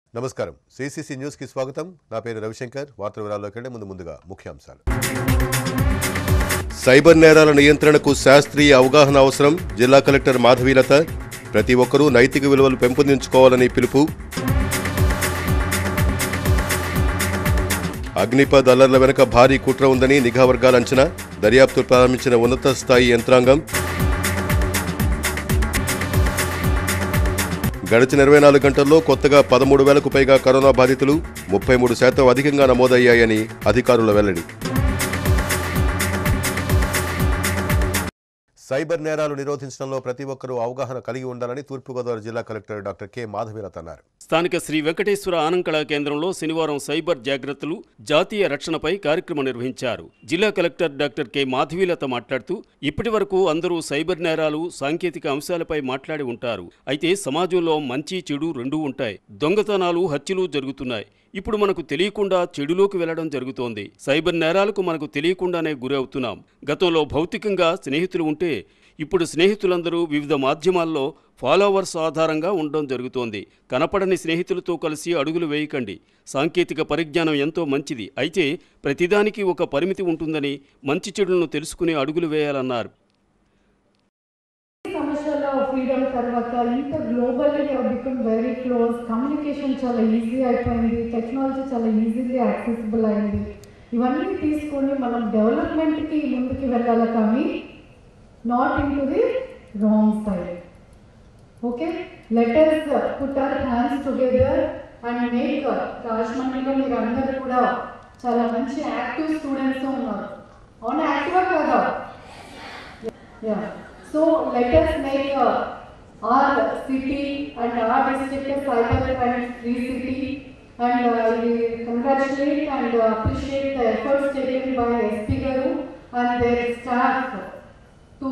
నమస్కారం CCC news కి స్వాగతం నా పేరు రవిశంకర్ వార్తల వివరాల్లోకి వెళ్లే ముందు ముందుగా ముఖ్యాంశాలు సైబర్ నేరాల నియంత్రణకు శాస్త్రీయ అవగాహన అవసరం జిల్లా కలెక్టర్ మాధవీలత ప్రతి ఒక్కరూ నైతిక విలువలు పెంపొందించుకోవాలని పిలుపు అగ్నిపథ్ అల్లర్ల వెనుక భారీ కుట్ర ఉందని నిఘా వర్గాల అంచనా దర్యాప్తు ప్రారంభించిన ఉన్నత స్థాయి యంత్రాంగం గడిచిన ఇరవై నాలుగు గంటల్లో కొత్తగా పదమూడు వేలకు పైగా కరోనా బాధితులు ముప్పై మూడు శాతం అధికంగా నమోదయ్యాయని అధికారుల వెల్లడి సైబర్ నేరాలు నిరోధించడంలో ప్రతి ఒక్కరూ అవగాహన కలిగి ఉండాలని తూర్పుగోదావరి జిల్లా కలెక్టర్ డాక్టర్ కె మాధవీలత అన్నారు స్థానిక శ్రీ వెంకటేశ్వర ఆనంకళా కేంద్రంలో శనివారం సైబర్ జాగ్రత్తలు జాతీయ రక్షణపై కార్యక్రమం నిర్వహించారు జిల్లా కలెక్టర్ డాక్టర్ కె మాధవీలత మాట్లాడుతూ ఇప్పటి వరకు అందరూ సైబర్ నేరాలు సాంకేతిక అంశాలపై మాట్లాడి ఉంటారు అయితే సమాజంలో మంచి చెడు రెండూ ఉంటాయి దొంగతనాలు హత్యలు జరుగుతున్నాయి ఇప్పుడు మనకు తెలియకుండా చెడులోకి వెళ్లడం జరుగుతోంది సైబర్ నేరాలకు మనకు తెలియకుండానే గురవుతున్నాం గతంలో భౌతికంగా స్నేహితులు ఉంటే ఇప్పుడు స్నేహితులందరూ వివిధ మాధ్యమాల్లో ఫాలోవర్స్ ఆధారంగా ఉండడం జరుగుతోంది కనపడని స్నేహితులతో కలిసి అడుగులు వేయకండి సాంకేతిక పరిజ్ఞానం ఎంతో మంచిది అయితే ప్రతిదానికి ఒక పరిమితి ఉంటుందని మంచి చెడులను తెలుసుకుని అడుగులు వేయాలన్నారు సమస్యలో ఫ్రీడమ్ తర్వాత ఇంత globally become very close communication చాలా ఈజీ అయిపోయింది టెక్నాలజీ చాలా ఈజీలీ యాక్సెసిబుల్ అయింది ఇవన్నీ తీసుకొని మనం డెవలప్మెంట్కి ముందుకు వెళ్ళాలి కానీ not into the wrong side okay let us put our hands together and make రాజమండ్రిలో మీరు అందరూ కూడా చాలా మంచి యాక్టివ్ స్టూడెంట్స్ ఉన్నారు అవునా యాక్టివా కాదా Yeah. So let us make uh, our city and our district a cyber crime free city. And uh, we congratulate and uh, appreciate the efforts taken by SP Garu and their staff to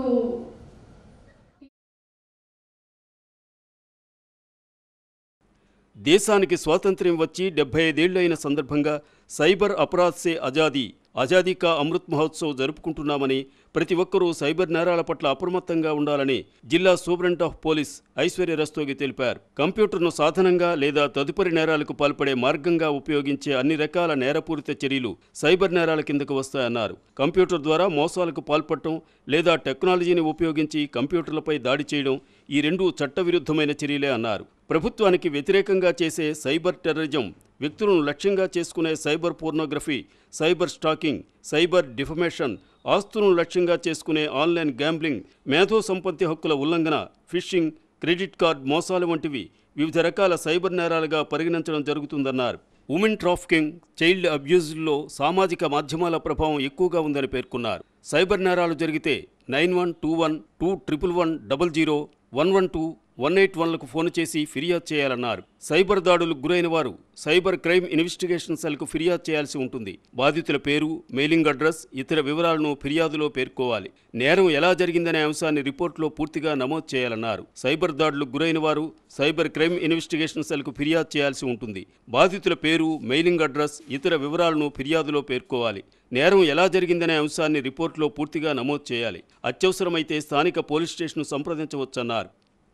దేశానికి స్వాతంత్ర్యం వచ్చి డెబ్బై ఐదేళ్లు అయిన సందర్భంగా cyber అపరాధ్ సే ఆజాదీ ఆజాదీ కా అమృత్ మహోత్సవ్ జరుపుకుంటున్నామని ప్రతి ఒక్కరూ సైబర్ నేరాల పట్ల అప్రమత్తంగా ఉండాలని జిల్లా superintendent of police Aishwarya Rastogi తెలిపారు కంప్యూటర్ను సాధనంగా లేదా తదుపరి నేరాలకు పాల్పడే మార్గంగా ఉపయోగించే అన్ని రకాల నేరపూరిత చర్యలు సైబర్ నేరాల కిందకు వస్తాయన్నారు కంప్యూటర్ ద్వారా మోసాలకు పాల్పడటం లేదా టెక్నాలజీని ఉపయోగించి కంప్యూటర్లపై దాడి చేయడం ఈ రెండు చట్టవిరుద్ధమైన చర్యలే అన్నారు ప్రభుత్వానికి వ్యతిరేకంగా చేసే సైబర్ టెర్రరిజం వ్యక్తులను లక్ష్యంగా చేసుకునే cyber pornography cyber stalking cyber defamation ఆస్తులను లక్ష్యంగా చేసుకునే ఆన్లైన్ గ్యాంబ్లింగ్ మేధో సంపత్తి హక్కుల ఉల్లంఘన ఫిషింగ్ క్రెడిట్ కార్డ్ మోసాలు వంటివి వివిధ రకాల సైబర్ నేరాలుగా పరిగణించడం జరుగుతుందన్నారు ఉమెన్ ట్రాఫికింగ్ చైల్డ్ అబ్యూజ్లో సామాజిక మాధ్యమాల ప్రభావం ఎక్కువగా ఉందని పేర్కొన్నారు సైబర్ నేరాలు జరిగితే nine one two one two triple one double zero one one two one eight వన్లకు ఫోన్ చేసి ఫిర్యాదు చేయాలన్నారు సైబర్ దాడులకు గురైన వారు సైబర్ క్రైమ్ ఇన్వెస్టిగేషన్ సెల్కు ఫిర్యాదు చేయాల్సి ఉంటుంది బాధితుల పేరు మెయిలింగ్ అడ్రస్ ఇతర వివరాలను ఫిర్యాదులో పేర్కోవాలి నేరం ఎలా జరిగిందనే అంశాన్ని రిపోర్టులో పూర్తిగా నమోదు చేయాలన్నారు సైబర్ దాడులకు గురైన వారు సైబర్ క్రైమ్ ఇన్వెస్టిగేషన్ సెల్కు ఫిర్యాదు చేయాల్సి ఉంటుంది బాధితుల పేరు మెయిలింగ్ అడ్రస్ ఇతర వివరాలను ఫిర్యాదులో పేర్కోవాలి నేరం ఎలా జరిగిందనే అంశాన్ని రిపోర్టులో పూర్తిగా నమోదు చేయాలి అత్యవసరమైతే స్థానిక పోలీస్ స్టేషన్ను సంప్రదించవచ్చన్నారు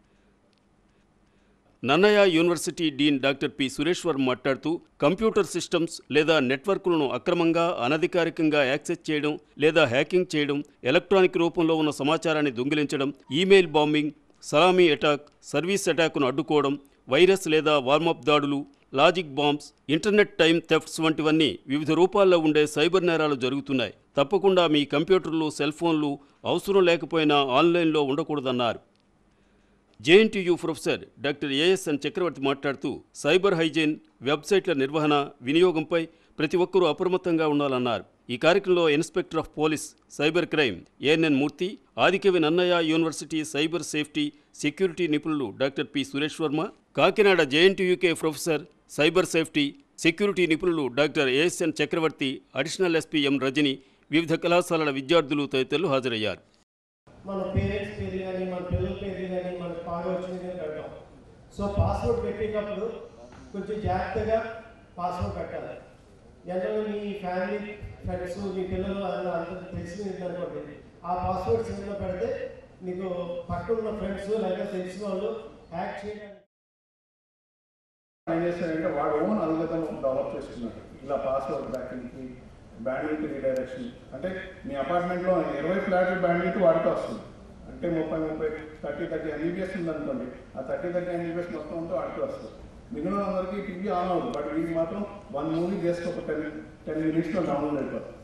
Nannaya university dean doctor P Sureshwar మాట్లాడుతూ కంప్యూటర్ సిస్టమ్స్ లేదా నెట్వర్క్లను అక్రమంగా అనధికారికంగా యాక్సెస్ చేయడం లేదా హ్యాకింగ్ చేయడం ఎలక్ట్రానిక్ రూపంలో ఉన్న సమాచారాన్ని దొంగిలించడం email bombing salami attack service అటాక్ను అడ్డుకోవడం వైరస్ లేదా వార్మప్ దాడులు logic bombs internet time thefts వంటివన్నీ వివిధ రూపాల్లో ఉండే సైబర్ నేరాలు జరుగుతున్నాయి తప్పకుండా మీ కంప్యూటర్లు సెల్ ఫోన్లు అవసరం లేకపోయినా ఆన్లైన్లో ఉండకూడదన్నారు JNTU professor doctor A S N Chakravarthi మాట్లాడుతూ సైబర్ హైజీన్ వెబ్సైట్ల నిర్వహణ వినియోగంపై ప్రతి ఒక్కరూ అప్రమత్తంగా ఉండాలన్నారు ఈ కార్యక్రమంలో inspector of police cyber crime A N N Murthy Adikavi Nannaya university cyber safety security నిపుణులు doctor P Suresh Varma Kakinada JNTUK professor cyber safety security నిపుణులు doctor A S N Chakravarthi additional SP M Rajani వివిధ కళాశాలల విద్యార్థులు తదితరులు హాజరయ్యారు మన పేరెంట్స్ పేరు కానీ మన పిల్లల పేరు కానీ మనకు బాగా వచ్చింది కానీ పెడతాం సో పాస్వర్డ్ పెట్టేటప్పుడు కొంచెం జాగ్రత్తగా పాస్వర్డ్ పెట్టాలి జనరల్ మీ ఫ్యామిలీ ఫ్రెండ్స్ మీ పిల్లలు అందరూ అంత తెలిసింది అనుకోండి ఆ పాస్వర్డ్స్ ఏమైనా పెడితే మీకు పక్కన ఉన్న ఫ్రెండ్స్ లేదా తెలిసిన వాళ్ళు హ్యాక్ చేయడానికి ఏం చేస్తాడంటే వాడు ఓన్ అల్గతం డెవలప్ చేసుకున్నాడు ఇలా పాస్వర్డ్ బ్యాకింగ్కి బ్యాండ్విడ్త్ రీడైరెక్షన్ అంటే మీ అపార్ట్మెంట్లో ఇరవై ఫ్లాట్లు బ్యాండ్విడ్త్ వాడికి వస్తుంది అంటే ముప్పై ముప్పై థర్టీ థర్టీ ఎంబీబీఎస్ ఉందనుకోండి ఆ థర్టీ థర్టీ ఎంబీబీఎస్ మొత్తం అంతా వాడికి వస్తుంది మిగిలిన అందరికీ టీవీ ఆన్ అవుతుంది బట్ వీడికి మాత్రం వన్ మూవీ చేస్తే ఒక టెన్ టెన్ మినిట్స్లో డౌన్లోడ్ అయిపోతుంది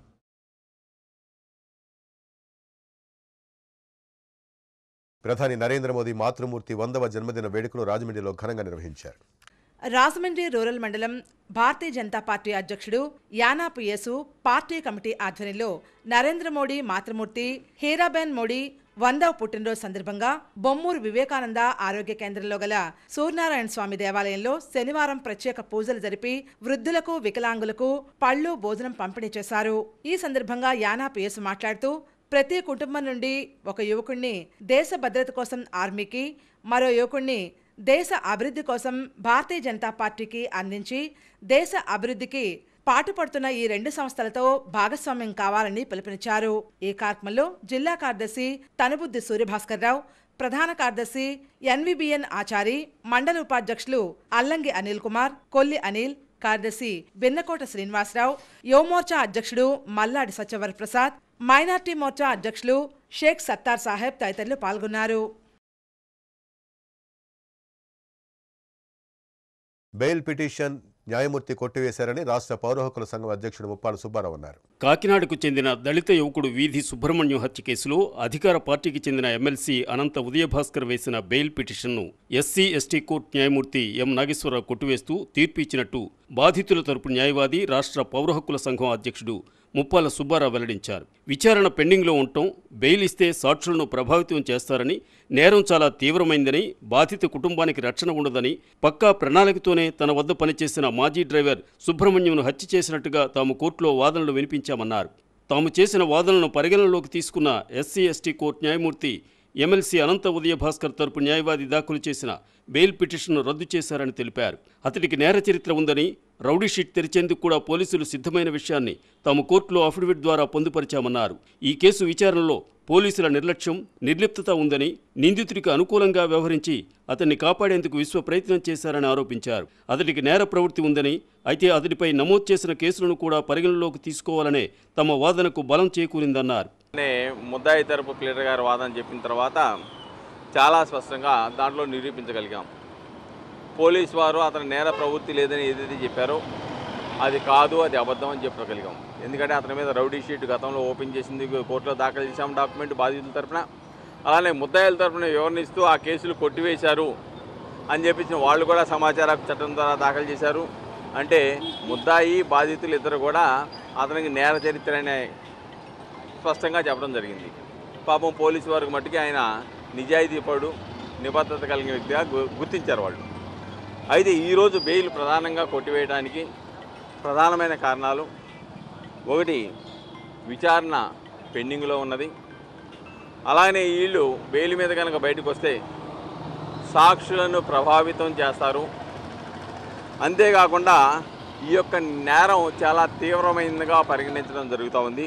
ప్రధాని నరేంద్ర మోదీ మాతృమూర్తి వందవ జన్మదిన వేడుకలు రాజమండ్రిలో ఘనంగా నిర్వహించారు రాజమండ్రి రూరల్ మండలం భారతీయ జనతా పార్టీ అధ్యక్షుడు యానాపు యేసు పార్టీ కమిటీ ఆధ్వర్యంలో నరేంద్ర మోడీ మాతృమూర్తి హీరాబెన్ మోడీ వందవ పుట్టినరోజు సందర్భంగా బొమ్మూరు వివేకానంద ఆరోగ్య కేంద్రంలో గల సూర్యనారాయణ స్వామి దేవాలయంలో శనివారం ప్రత్యేక పూజలు జరిపి వృద్ధులకు వికలాంగులకు పళ్ళు భోజనం పంపిణీ చేశారు ఈ సందర్భంగా యానాపు యేసు మాట్లాడుతూ ప్రతి కుటుంబం నుండి ఒక యువకుణ్ణి దేశ భద్రత కోసం ఆర్మీకి మరో యువకుణ్ణి దేశ అభివృద్ధి కోసం భారతీయ జనతా పార్టీకి అందించి దేశ అభివృద్ధికి పాటుపడుతున్న ఈ రెండు సంస్థలతో భాగస్వామ్యం కావాలని పిలుపునిచ్చారు ఈ కార్యక్రమంలో జిల్లా కార్యదర్శి తనుబుద్ది సూర్యభాస్కర్ రావు ప్రధాన కార్యదర్శి ఎన్విబిఎన్ ఆచారి మండల ఉపాధ్యక్షులు అల్లంగి అనిల్ కుమార్ కొల్లి అనిల్ కార్యదర్శి బిన్నకోట శ్రీనివాసరావు యువమోర్చా అధ్యక్షుడు మల్లాడి సత్యవర ప్రసాద్ మైనార్టీ మోర్చా అధ్యక్షులు షేక్ సత్తార్ సాహెబ్ తదితరులు పాల్గొన్నారు బెయిల్ పిటిషన్ న్యాయమూర్తి కొట్టివేశారని రాష్ట్ర పౌర హక్కుల సంఘం అధ్యక్షుడు ముప్పాల సుబ్బారావు అన్నారు కాకినాడకు చెందిన దళిత యువకుడు వీధి సుబ్రహ్మణ్యం హత్య కేసులో అధికార పార్టీకి చెందిన ఎమ్మెల్సీ అనంత ఉదయభాస్కర్ వేసిన బెయిల్ పిటిషన్ను ఎస్సీ ఎస్టీ కోర్టు న్యాయమూర్తి ఎం నాగేశ్వరరావు కొట్టివేస్తూ తీర్పు ఇచ్చినట్టు బాధితుల తరపు న్యాయవాది రాష్ట్ర పౌర హక్కుల సంఘం అధ్యక్షుడు ముప్పాల సుబ్బారావు వెల్లడించారు విచారణ పెండింగ్లో ఉండటం బెయిల్ ఇస్తే సాక్షులను ప్రభావితం చేస్తారని నేరం చాలా తీవ్రమైందని బాధిత కుటుంబానికి రక్షణ ఉండదని పక్కా ప్రణాళికతోనే తన వద్ద పనిచేసిన మాజీ డ్రైవర్ సుబ్రహ్మణ్యంను హత్య చేసినట్టుగా తాము కోర్టులో వాదనలు వినిపించామన్నారు తాము చేసిన వాదనలను పరిగణనలోకి తీసుకున్న ఎస్సీ ఎస్టీ కోర్టు న్యాయమూర్తి ఎమ్మెల్సీ అనంత ఉదయ భాస్కర్ తరపు న్యాయవాది దాఖలు చేసిన బెయిల్ పిటిషన్ను రద్దు చేశారని తెలిపారు అతడికి నేర చరిత్ర ఉందని రౌడీ షీట్ తెరిచేందుకు కూడా పోలీసులు సిద్ధమైన విషయాన్ని తాము కోర్టులో అఫిడవిట్ ద్వారా పొందుపరిచామన్నారు ఈ కేసు విచారణలో పోలీసుల నిర్లక్ష్యం నిర్లిప్తత ఉందని నిందితుడికి అనుకూలంగా వ్యవహరించి అతన్ని కాపాడేందుకు విశ్వ ప్రయత్నం చేశారని ఆరోపించారు అతడికి నేర ప్రవృత్తి ఉందని అయితే అతడిపై నమోదు చేసిన కేసులను కూడా పరిగణలోకి తీసుకోవాలనే తమ వాదనకు బలం చేకూరిందన్నారు నే ముద్దాయి తరపు ప్లేటర్ గారు వాదన చెప్పిన తర్వాత చాలా స్పష్టంగా దాంట్లో నిరూపించగలిగాం పోలీస్ వారు అతని నేర ప్రవృత్తి లేదని ఏదైతే చెప్పారో అది కాదు అది అబద్ధం అని చెప్పగలిగాం ఎందుకంటే అతని మీద రౌడీ షీట్ గతంలో ఓపెన్ చేసింది కోర్టులో దాఖలు చేశాం డాక్యుమెంట్ బాధితుల తరపున అలానే ముద్దాయిల తరపున వివరణిస్తూ ఆ కేసులు కొట్టివేశారు అని చెప్పించిన వాళ్ళు కూడా సమాచార హక్కు చట్టం ద్వారా దాఖలు చేశారు అంటే ముద్దాయి బాధితులు ఇద్దరు కూడా అతనికి నేర చరిత్ర అనే స్పష్టంగా చెప్పడం జరిగింది పాపం పోలీసు వారికి మట్టుకి ఆయన నిజాయితీపడు నిబద్ధత కలిగిన వ్యక్తిగా గు- గుర్తించారు వాళ్ళు అయితే ఈరోజు బెయిల్ ప్రధానంగా కొట్టివేయడానికి ప్రధానమైన కారణాలు ఒకటి విచారణ పెండింగ్లో ఉన్నది అలానే వీళ్ళు బెయిల్ మీద కనుక బయటకు వస్తే సాక్షులను ప్రభావితం చేస్తారు అంతేకాకుండా ఈ యొక్క నేరం చాలా తీవ్రమైనదిగా పరిగణించడం జరుగుతూ ఉంది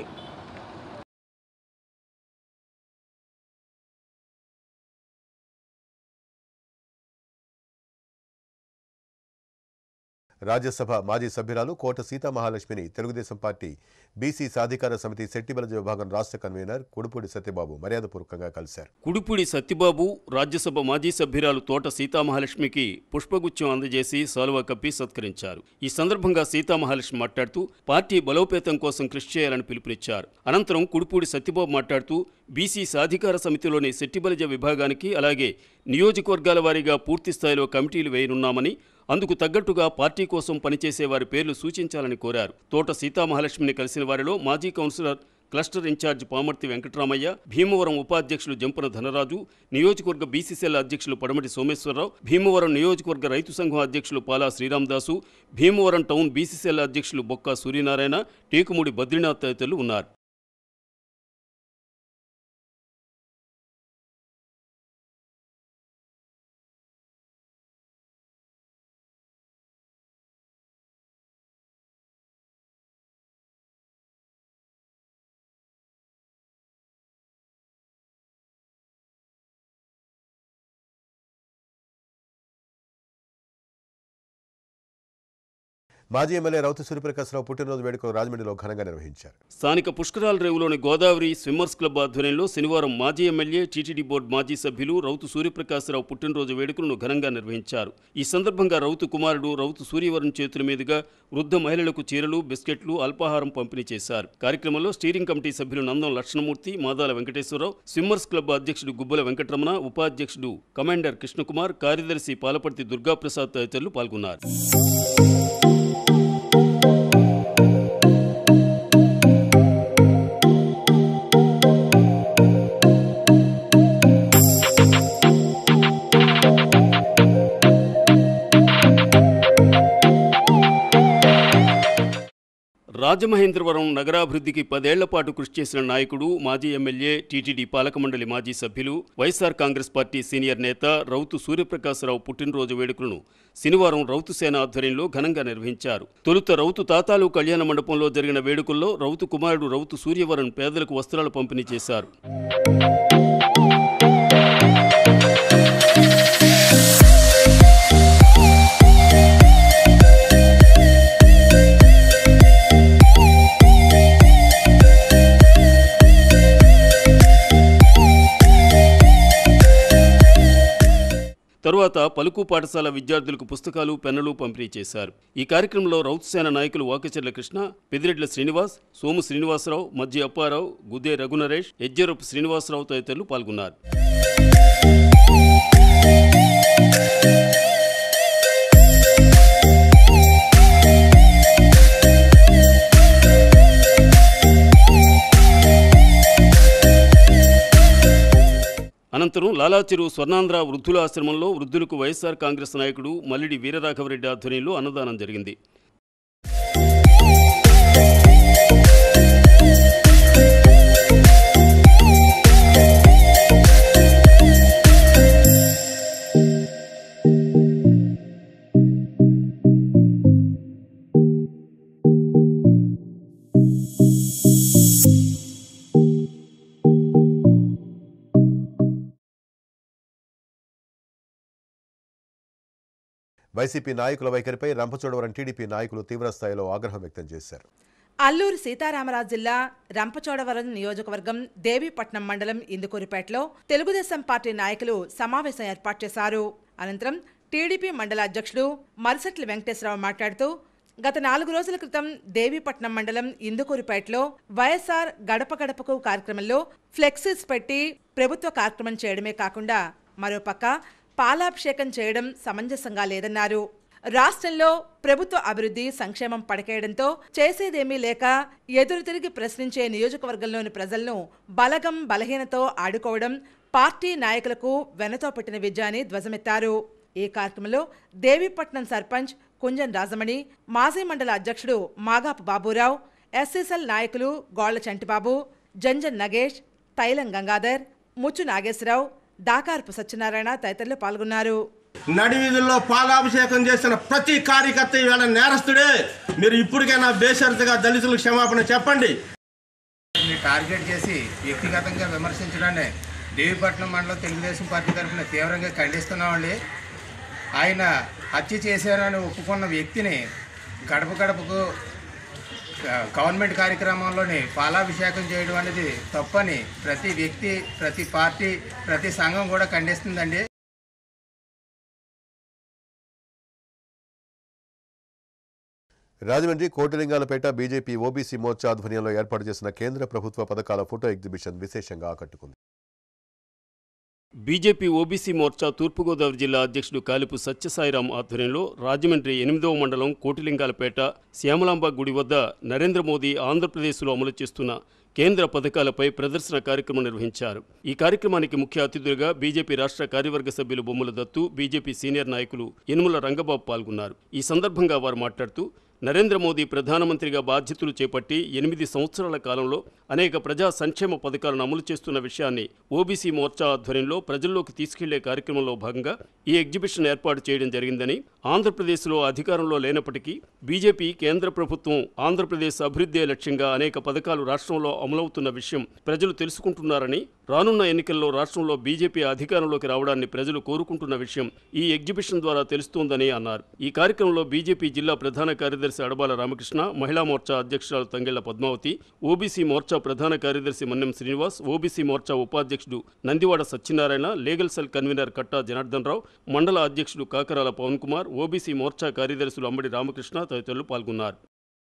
రాజ్యసభ మాజీ సభ్యురాలు కోట సీతామహాలక్ష్మిని తెలుగుదేశం పార్టీ బీసీ సాధికార సమితి శెట్టిబలజ విభాగం రాష్ట్ర కన్వీనర్ కుడుపూడి సత్యబాబు మర్యాదపూర్వకంగా కలిశారు కుడిపూడి సత్యబాబు రాజ్యసభ మాజీ సభ్యురాలు తోట సీతామహాలక్ష్మికి పుష్పగుచ్చం అందజేసి సాలువా కప్పి సత్కరించారు ఈ సందర్భంగా సీతామహాలక్ష్మి మాట్లాడుతూ పార్టీ బలోపేతం కోసం కృషి చేయాలని పిలుపునిచ్చారు అనంతరం కుడిపూడి సత్యబాబు మాట్లాడుతూ బీసీ సాధికార సమితిలోని శెట్టిబలజ విభాగానికి అలాగే నియోజకవర్గాల వారీగా పూర్తి స్థాయిలో కమిటీలు వేయనున్నామని అందుకు తగ్గట్టుగా పార్టీ కోసం పనిచేసే వారి పేర్లు సూచించాలని కోరారు తోట సీతామహాలక్ష్మిని కలిసిన వారిలో మాజీ councillor cluster in-charge Pamarthi Venkataramayya Bhimavaram ఉపాధ్యక్షులు జంపన ధనరాజు నియోజకవర్గ బీసీసీఎల్ అధ్యక్షులు పడమటి సోమేశ్వరరావు భీమవరం నియోజకవర్గ రైతు సంఘం అధ్యక్షులు పాలా శ్రీరామదాసు భీమవరం టౌన్ బీసీసీఎల్ అధ్యక్షులు బొక్క సూర్యనారాయణ టేకుమూడి బద్రీనాథ్ తదితరులు ఉన్నారు మాజీ ఎమ్మెల్యే రౌతు సూర్యప్రకాశ్రావు పుట్టినరోజు వేడుకలు రాజమండ్రిలో ఘనంగా నిర్వహించారు స్థానిక పుష్కరాల రేవులోని గోదావరి స్విమ్మర్స్ క్లబ్ ఆధ్వర్యంలో శనివారం మాజీ ఎమ్మెల్యే టీటీడీ బోర్డు మాజీ సభ్యులు రౌతు సూర్యప్రకాశ్రావు పుట్టినరోజు వేడుకలను ఘనంగా నిర్వహించారు ఈ సందర్భంగా రౌతు కుమారుడు రౌతు సూర్యవరం చేతుల మీదుగా వృద్ధ మహిళలకు చీరలు బిస్కెట్లు అల్పాహారం పంపిణీ చేశారు కార్యక్రమంలో స్టీరింగ్ కమిటీ సభ్యులు నందం లక్ష్మణమూర్తి మాదాల వెంకటేశ్వరరావు స్విమ్మర్స్ క్లబ్ అధ్యక్షుడు గుబ్బల వెంకటరమణ ఉపాధ్యక్షుడు కమాండర్ కృష్ణకుమార్ కార్యదర్శి పాలపర్తి దుర్గాప్రసాద్ తదితరులు పాల్గొన్నారు రాజమహేంద్రవరం నగరాభివృద్ధికి పదేళ్ల పాటు కృషి చేసిన నాయకుడు మాజీ ఎమ్మెల్యే టీటీడీ పాలక మండలి మాజీ సభ్యులు వైఎస్ఆర్ కాంగ్రెస్ పార్టీ సీనియర్ నేత రౌతు సూర్యప్రకాశరావు పుట్టినరోజు వేడుకలను శనివారం రౌతు సేన ఆధ్వర్యంలో ఘనంగా నిర్వహించారు తొలుత రౌతు తాతాలు కళ్యాణ మండపంలో జరిగిన వేడుకల్లో రౌతు కుమారుడు రౌతు సూర్యవరన్ పేదలకు వస్త్రాలు పంపిణీ చేశారు తరువాత పలుకు పాఠశాల విద్యార్థులకు పుస్తకాలు పెన్నులు పంపిణీ చేశారు ఈ కార్యక్రమంలో రౌతుసేన నాయకులు వాకచెర్ల కృష్ణ పెదిరెడ్ల శ్రీనివాస్ సోము శ్రీనివాసరావు మధ్య అప్పారావు గుద్దే రఘునరేష్ ఎజ్జరపు శ్రీనివాసరావు తదితరులు పాల్గొన్నారు అనంతరం లాలాచెరువు స్వర్ణాంధ్ర వృద్ధుల ఆశ్రమంలో వృద్ధులకు వైఎస్ఆర్ కాంగ్రెస్ నాయకుడు మల్లిడి వీరరాఘవరెడ్డి ఆధ్వర్యంలో అన్నదానం జరిగింది వైసీపీ నాయకుల వైఖరిపై రంపచోడవరం టీడీపీ నాయకులు తీవ్రస్థాయిలో ఆగ్రహం వ్యక్తం చేశారు అల్లూరు సీతారామరాజు జిల్లా రంపచోడవరం నియోజకవర్గం దేవీపట్నం మండలం ఇందుకూరుపేటలో తెలుగుదేశం పార్టీ నాయకులు సమావేశం ఏర్పాటు చేశారు అనంతరం టీడీపీ మండల అధ్యక్షుడు మరిసెట్ల వెంకటేశ్వరరావు మాట్లాడుతూ గత నాలుగు రోజుల క్రితం దేవీపట్నం మండలం ఇందుకూరుపేటలో వైఎస్ఆర్ గడప గడపకు కార్యక్రమంలో ఫ్లెక్సీస్ పెట్టి ప్రభుత్వ కార్యక్రమం చేయడమే కాకుండా మరోపక్క పాలాభిషేకం చేయడం సమంజసంగా లేదన్నారు రాష్ట్రంలో ప్రభుత్వ అభివృద్ధి సంక్షేమం పడకేయడంతో చేసేదేమీ లేక ఎదురు తిరిగి ప్రశ్నించే నియోజకవర్గంలోని ప్రజలను బలగం బలహీనతో ఆడుకోవడం పార్టీ నాయకులకు వెనతో పెట్టిన విద్య అని ధ్వజమెత్తారు ఈ కార్యక్రమంలో దేవీపట్నం సర్పంచ్ కుంజన్ రాజమణి మాజీ మండల అధ్యక్షుడు మాగాపు బాబురావు ఎస్సీసెల్ నాయకులు గోళ్ల చంటిబాబు జంజన్ నగేష్ తైలం గంగాధర్ ముచ్చు నాగేశ్వరరావు దాకార్పు సత్యనారాయణ తదితరులు పాల్గొన్నారు నడివీధుల్లో పాలాభిషేకం చేసిన ప్రతి కార్యకర్త ఇవాళ నేరస్తుడే మీరు ఇప్పటికైనా బేషరతుగా దళితులకు క్షమాపణ చెప్పండి ని టార్గెట్ చేసి వ్యక్తిగతంగా విమర్శించడాన్ని దేవిపట్నం మండలం తెలుగుదేశం పార్టీ తరఫున తీవ్రంగా ఖండిస్తున్నామండి ఆయన హత్య చేశారని ఒప్పుకున్న వ్యక్తిని గడప గడపకు ఆ, గవర్నమెంట్ కార్యక్రమంలోని పాలాభిషేకం చేయడం అనేది తప్పని ప్రతి వ్యక్తి ప్రతి పార్టీ ప్రతి సంఘం కూడా ఖండిస్తుందండి రాజమండ్రి కోటలింగాలపేట బీజేపీ ఓబీసీ మోర్చా ఆధ్వర్యంలో ఏర్పాటు చేసిన కేంద్ర ప్రభుత్వ పథకాల ఫోటో ఎగ్జిబిషన్ విశేషంగా ఆకట్టుకుంది బీజేపీ ఓబీసీ మోర్చా తూర్పుగోదావరి జిల్లా అధ్యక్షుడు కాలిపు సత్యసాయిరాం ఆధ్వర్యంలో రాజమండ్రి ఎనిమిదవ మండలం కోటిలింగాలపేట శ్యామలాంబ గుడి వద్ద నరేంద్ర మోదీ ఆంధ్రప్రదేశ్లో అమలు చేస్తున్న కేంద్ర పథకాలపై ప్రదర్శన కార్యక్రమం నిర్వహించారు ఈ కార్యక్రమానికి ముఖ్య అతిథులుగా బీజేపీ రాష్ట్ర కార్యవర్గ సభ్యులు బొమ్మల దత్తు బీజేపీ సీనియర్ నాయకులు యనుమల రంగబాబు పాల్గొన్నారు ఈ సందర్భంగా వారు మాట్లాడుతూ నరేంద్ర మోదీ ప్రధానమంత్రిగా బాధ్యతలు చేపట్టి ఎనిమిది సంవత్సరాల కాలంలో అనేక ప్రజా సంక్షేమ పథకాలను అమలు చేస్తున్న విషయాన్ని ఓబీసీ మోర్చా ఆధ్వర్యంలో ప్రజల్లోకి తీసుకెళ్లే కార్యక్రమంలో భాగంగా ఈ ఎగ్జిబిషన్ ఏర్పాటు చేయడం జరిగిందని ఆంధ్రప్రదేశ్లో అధికారంలో లేనప్పటికీ బీజేపీ కేంద్ర ప్రభుత్వం ఆంధ్రప్రదేశ్ అభివృద్ధే లక్ష్యంగా అనేక పథకాలు రాష్ట్రంలో అమలవుతున్న విషయం ప్రజలు తెలుసుకుంటున్నారని రానున్న ఎన్నికల్లో రాష్ట్రంలో బీజేపీ అధికారంలోకి రావడాన్ని ప్రజలు కోరుకుంటున్న విషయం ఈ ఎగ్జిబిషన్ ద్వారా తెలుస్తోందని అన్నారు ఈ కార్యక్రమంలో బీజేపీ జిల్లా ప్రధాన కార్యదర్శి అడబాల రామకృష్ణ మహిళా మోర్చా అధ్యక్షురాలు తంగెళ్ల పద్మావతి ఓబీసీ మోర్చా ప్రధాన కార్యదర్శి మన్నెం శ్రీనివాస్ ఓబీసీ మోర్చా ఉపాధ్యక్షుడు Nandivada Satyanarayana legal cell convener Katta Janardhan Rao మండల అధ్యక్షుడు కాకరాల పవన్ కుమార్ ఓబీసీ మోర్చా కార్యదర్శులు అంబడి రామకృష్ణ తదితరులు పాల్గొన్నారు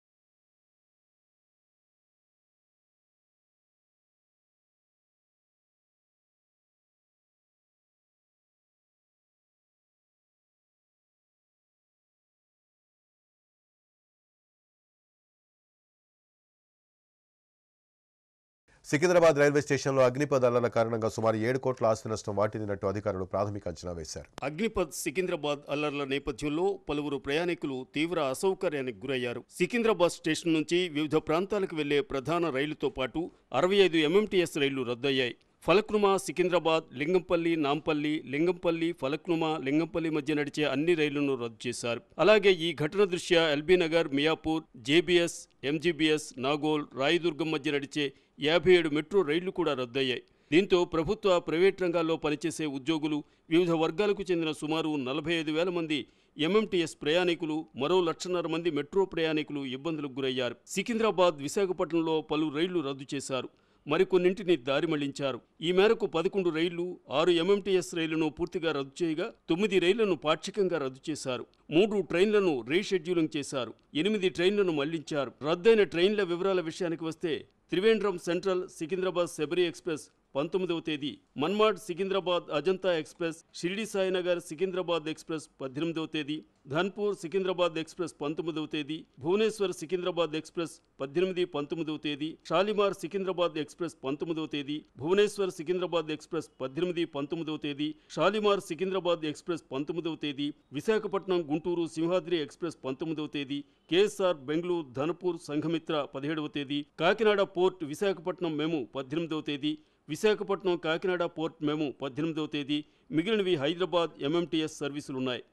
సికింద్రాబాద్ రైల్వే స్టేషన్లో అగ్నిపథ్ అల్లర్ల కారణంగా సుమారు ఏడు కోట్ల ఆస్తి నష్టం వాటిల్లినట్టు అధికారులు ప్రాథమిక అంచనా వేశారు అగ్నిపథ్ సికింద్రాబాద్ అల్లర్ల నేపథ్యంలో పలువురు ప్రయాణికులు తీవ్ర అసౌకర్యానికి గురయ్యారు సికింద్రాబాద్ స్టేషన్ నుంచి వివిధ ప్రాంతాలకు వెళ్లే ప్రధాన రైలుతో పాటు అరవై ఐదు ఎంఎంటీఎస్ రైళ్లు రద్దయ్యాయి ఫలక్నుమా సికింద్రాబాద్ లింగంపల్లి నాంపల్లి లింగంపల్లి ఫలక్నుమా లింగంపల్లి మధ్య నడిచే అన్ని రైళ్లను రద్దు చేశారు అలాగే ఈ ఘటన దృష్ట్యా LB Nagar Miyapur JBS MGBS Nagole Rayadurgam మధ్య నడిచే యాభై ఏడు మెట్రో రైళ్లు కూడా రద్దయ్యాయి దీంతో ప్రభుత్వ ప్రైవేట్ రంగాల్లో పనిచేసే ఉద్యోగులు వివిధ వర్గాలకు చెందిన సుమారు నలభై ఐదు వేల మంది ఎంఎంటీఎస్ ప్రయాణికులు మరో లక్షన్నర మంది మెట్రో ప్రయాణికులు ఇబ్బందులకు గురయ్యారు సికింద్రాబాద్ విశాఖపట్నంలో పలు రైళ్లు రద్దు చేశారు మరికొన్నింటిని దారి మళ్లించారు ఈ మేరకు పదకొండు రైళ్లు ఆరు ఎంఎంటీఎస్ రైళ్లను పూర్తిగా రద్దు చేయగా తొమ్మిది రైళ్లను పాక్షికంగా రద్దు చేశారు మూడు ట్రైన్లను రీషెడ్యూలింగ్ చేశారు ఎనిమిది ట్రైన్లను మళ్లించారు రద్దయిన ట్రైన్ల వివరాల విషయానికి వస్తే త్రివేంద్రం సెంట్రల్ సికింద్రాబాద్ శబరి ఎక్స్ప్రెస్ పంతొమ్మిదవ తేదీ మన్మాడ్ సికింద్రాబాద్ అజంతా ఎక్స్ప్రెస్ షిరిడి సాయినగర్ సికింద్రాబాద్ ఎక్స్ప్రెస్ పద్దెనిమిదవ తేదీ ధన్పూర్ సికింద్రాబాద్ ఎక్స్ప్రెస్ పంతొమ్మిదవ తేదీ భువనేశ్వర్ సికింద్రాబాద్ ఎక్స్ప్రెస్ పద్దెనిమిది పంతొమ్మిదవ తేదీ షాలిమార్ సికింద్రాబాద్ ఎక్స్ప్రెస్ పంతొమ్మిదవ తేదీ భువనేశ్వర్ సికింద్రాబాద్ ఎక్స్ప్రెస్ పద్దెనిమిది పంతొమ్మిదవ తేదీ షాలిమార్ సికింద్రాబాద్ ఎక్స్ప్రెస్ పంతొమ్మిదవ తేదీ విశాఖపట్నం గుంటూరు సింహాద్రి ఎక్స్ప్రెస్ పంతొమ్మిదవ తేదీ కేఎస్ఆర్ బెంగళూరు ధనపూర్ సంఘమిత్ర పదిహేడవ తేదీ కాకినాడ పోర్ట్ విశాఖపట్నం మెము పద్దెనిమిదవ తేదీ విశాఖపట్నం కాకినాడ పోర్ట్ మెము పద్దెనిమిదవ తేదీ మిగిలినవి హైదరాబాద్ ఎంఎంటీఎస్ సర్వీసులున్నాయి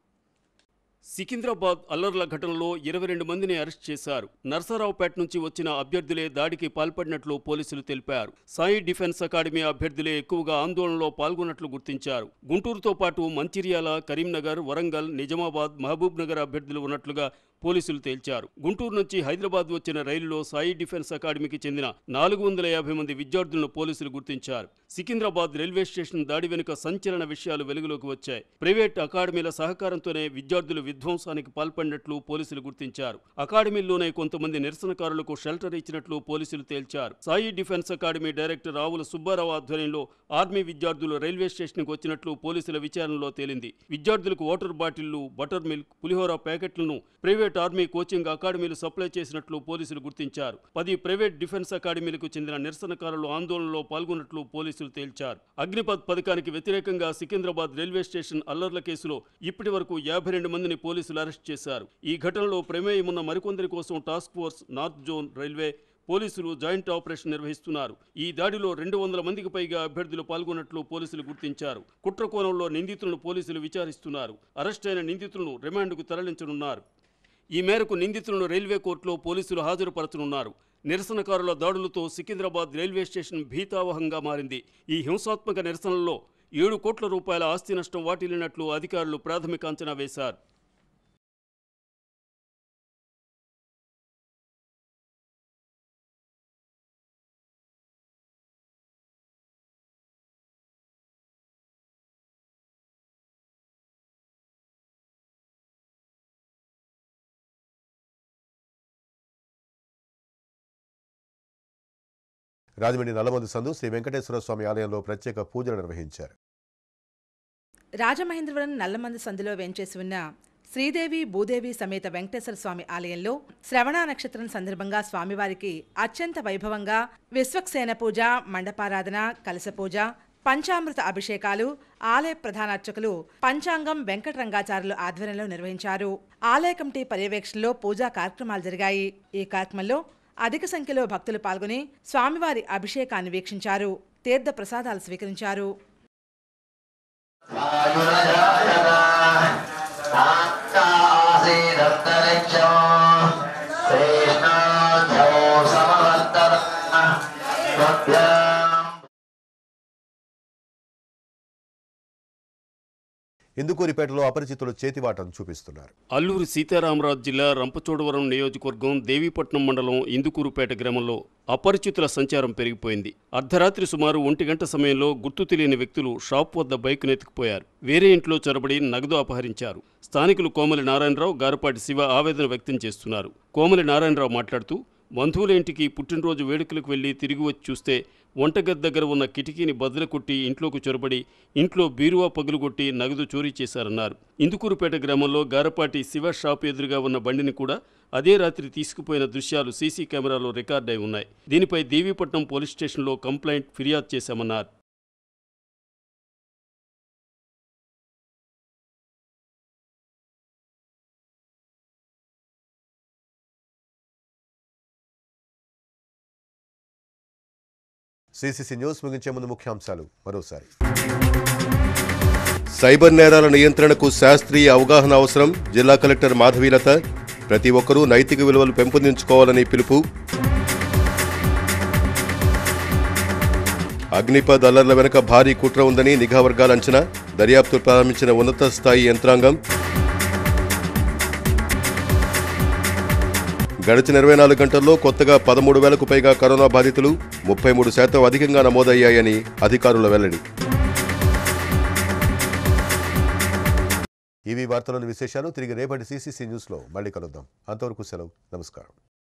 సికింద్రాబాద్ అల్లర్ల ఘటనలో ఇరవై రెండు మందిని అరెస్ట్ చేశారు నర్సరావుపేట నుంచి వచ్చిన అభ్యర్థులే దాడికి పాల్పడినట్లు పోలీసులు తెలిపారు సాయి డిఫెన్స్ అకాడమీ అభ్యర్థులే ఎక్కువగా ఆందోళనలో పాల్గొన్నట్లు గుర్తించారు గుంటూరుతో పాటు మంచిర్యాల కరీంనగర్ వరంగల్ నిజామాబాద్ మహబూబ్ నగర్ అభ్యర్థులు ఉన్నట్లుగా పోలీసులు తేల్చారు గుంటూరు నుంచి హైదరాబాద్ వచ్చిన రైలులో సాయి డిఫెన్స్ అకాడమీకి చెందిన నాలుగు వందల యాభై మంది విద్యార్థులను పోలీసులు గుర్తించారు సికింద్రాబాద్ రైల్వే స్టేషన్ దాడి వెనుక సంచలన విషయాలు వెలుగులోకి వచ్చాయి ప్రైవేట్ అకాడమీల సహకారంతోనే విద్యార్థులు విధ్వంసానికి పాల్పడినట్లు పోలీసులు గుర్తించారు అకాడమీల్లోనే కొంతమంది నిరసనకారులకు షెల్టర్ ఇచ్చినట్లు పోలీసులు తేల్చారు Sai defence academy director Ravula Subbarao ఆధ్వర్యంలో ఆర్మీ విద్యార్థులు రైల్వే స్టేషన్కు వచ్చినట్లు పోలీసుల విచారణలో తేలింది విద్యార్థులకు వాటర్ బాటిళ్లు బటర్ మిల్క్ పులిహోర ప్యాకెట్లను ప్రైవేట్ ఆర్మీ కోచింగ్ అకాడమీలు సప్లై చేసినట్లు పోలీసులు గుర్తించారు పది ప్రైవేట్ డిఫెన్స్ అకాడమీలకు చెందిన నిరసనకారులు ఆందోళనలో పాల్గొన్నట్లు పోలీసులు తేల్చారు అగ్నిపథ్ పథకానికి వ్యతిరేకంగా సికింద్రాబాద్ రైల్వే స్టేషన్ అల్లర్ల కేసులో ఇప్పటి వరకు యాభై రెండు మందిని పోలీసులు అరెస్ట్ చేశారు ఈ ఘటనలో ప్రమేయం ఉన్న మరికొందరి కోసం task force north zone railway పోలీసులు జాయింట్ ఆపరేషన్ నిర్వహిస్తున్నారు ఈ దాడిలో రెండు వందల మందికి పైగా అభ్యర్థులు పాల్గొన్నట్లు పోలీసులు గుర్తించారు కుట్ర కోణంలో నిందితులను పోలీసులు విచారిస్తున్నారు అరెస్ట్ అయిన నిందితులను రిమాండ్కు తరలించనున్నారు ఈ మేరకు నిందితులను రైల్వే కోర్టులో పోలీసులు హాజరుపరచనున్నారు నిరసనకారుల దాడులతో సికింద్రాబాద్ రైల్వే స్టేషన్ భీతావహంగా మారింది ఈ హింసాత్మక నిరసనల్లో ఏడు కోట్ల రూపాయల ఆస్తి నష్టం వాటిల్లినట్లు అధికారులు ప్రాథమిక అంచనా వేశారు రాజమండ్రి నల్లమందు సందు శ్రీ వెంకటేశ్వర స్వామి ఆలయంలో ప్రత్యేక పూజలు నిర్వహించారు రాజమహేంద్రవరం నల్లమంది సందులో వేంచేసి ఉన్న శ్రీదేవి భూదేవి సమేత వెంకటేశ్వర స్వామి ఆలయంలో శ్రవణ నక్షత్రం సందర్భంగా స్వామివారికి అత్యంత వైభవంగా విశ్వక్సేన పూజ మండపారాధన కలశ పూజ పంచామృత అభిషేకాలు ఆలయ ప్రధాన అర్చకులు పంచాంగం వెంకటరంగాచార్యులు ఆధ్వర్యంలో నిర్వహించారు ఆలయ కమిటీ పర్యవేక్షణలో పూజా కార్యక్రమాలు జరిగాయి ఈ కార్యక్రమంలో అధిక సంఖ్యలో భక్తులు పాల్గొని స్వామివారి అభిషేకాన్ని వీక్షించారు తీర్థ ప్రసాదాలు స్వీకరించారు ఇందుకూరిపేటలో అపరిచితులు చేతివాటం చూపిస్తున్నారు అల్లూరి సీతారామరాజు జిల్లా రంపచోడవరం నియోజకవర్గం దేవీపట్నం మండలం ఇందుకూరుపేట గ్రామంలో అపరిచితుల సంచారం పెరిగిపోయింది అర్ధరాత్రి సుమారు ఒంటి గంట సమయంలో గుర్తు తెలియని వ్యక్తులు షాప్ వద్ద బైక్ నెత్తుకుపోయారు వేరే ఇంట్లో చొరబడి నగదు అపహరించారు స్థానికులు కోమలి నారాయణరావు గారపాటి శివ ఆవేదన వ్యక్తం చేస్తున్నారు కోమలి నారాయణరావు మాట్లాడుతూ బంధువుల ఇంటికి పుట్టినరోజు వేడుకలకు వెళ్లి తిరిగి వచ్చి చూస్తే వంటగది దగ్గర ఉన్న కిటికీని బద్దలు కొట్టి ఇంట్లోకి చొరబడి ఇంట్లో బీరువా పగులుగొట్టి నగదు చోరీ చేశారన్నారు ఇందుకూరుపేట గ్రామంలో గారపాటి శివ షాప్ ఎదురుగా ఉన్న బండిని కూడా అదే రాత్రి తీసుకుపోయిన దృశ్యాలు సీసీ కెమెరాలో రికార్డై ఉన్నాయి దీనిపై దేవీపట్నం పోలీస్ స్టేషన్లో కంప్లైంట్ ఫిర్యాదు చేశామన్నారు సిసిసి న్యూస్ ముగించే ముందు ముఖ్యాంశాలు మరోసారి సైబర్ నేరాల నియంత్రణకు శాస్త్రీయ అవగాహన అవసరం జిల్లా కలెక్టర్ మాధవీలత ప్రతి ఒక్కరూ నైతిక విలువలు పెంపొందించుకోవాలని పిలుపు అగ్నిపథ్ అల్లర్ల వెనుక భారీ కుట్ర ఉందని నిఘా వర్గాల అంచనా దర్యాప్తు ప్రారంభించిన ఉన్నత స్థాయి యంత్రాంగం గడిచిన ఇరవై నాలుగు గంటల్లో కొత్తగా పదమూడు వేలకు పైగా కరోనా బాధితులు ముప్పై మూడు శాతం అధికంగా నమోదయ్యాయని అధికారుల వెల్లడి ఇవి వార్తలోని విశేషాలు తిరిగి రేపటి సీసీసీ న్యూస్లో మళ్ళీ కలుద్దాం అంతవరకు సెలవు నమస్కారం